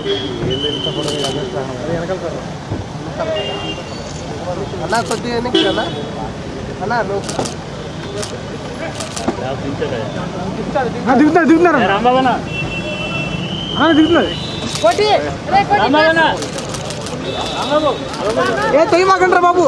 అన్నా కొద్దిగా వెనక్కి అన్నా అన్నా నువ్వు దిగుతున్నారు దిగుతున్నారు దిగుతున్నారు ఏ తొయ్యి మాకంటారా బాబు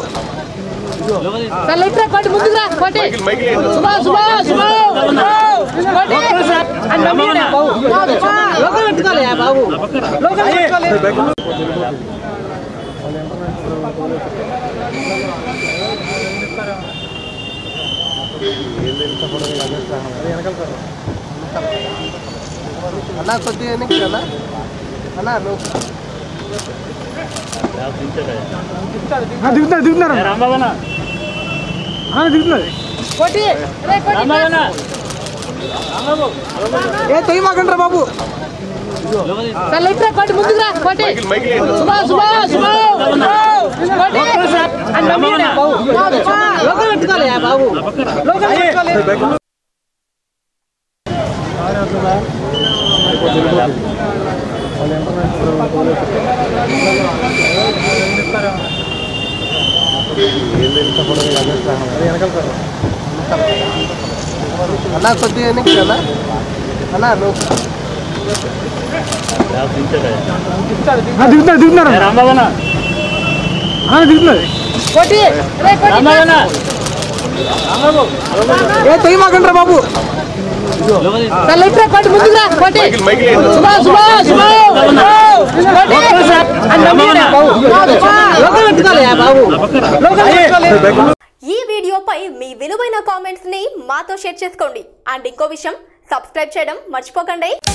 అన్నా కొద్దిగా వెనక్కి అన్నా అన్నా నువ్వు దిగుతున్నారు దిగుతున్నారు దిగుతున్నారు ఏ తొయ్యి మాకంటారా బాబు అన్నా కొద్దిగా వెనక్కి అన్నా అన్నా నువ్వు దిగుతున్నారు దిగుతున్నారు దిగుతున్నారు ఏ తొయ్యి మాకంటారా బాబు ఈ వీడియోపై మీ విలువైన కామెంట్స్ ని మాతో షేర్ చేసుకోండి అండ్ ఇంకో విషయం సబ్స్క్రైబ్ చేయడం మర్చిపోకండి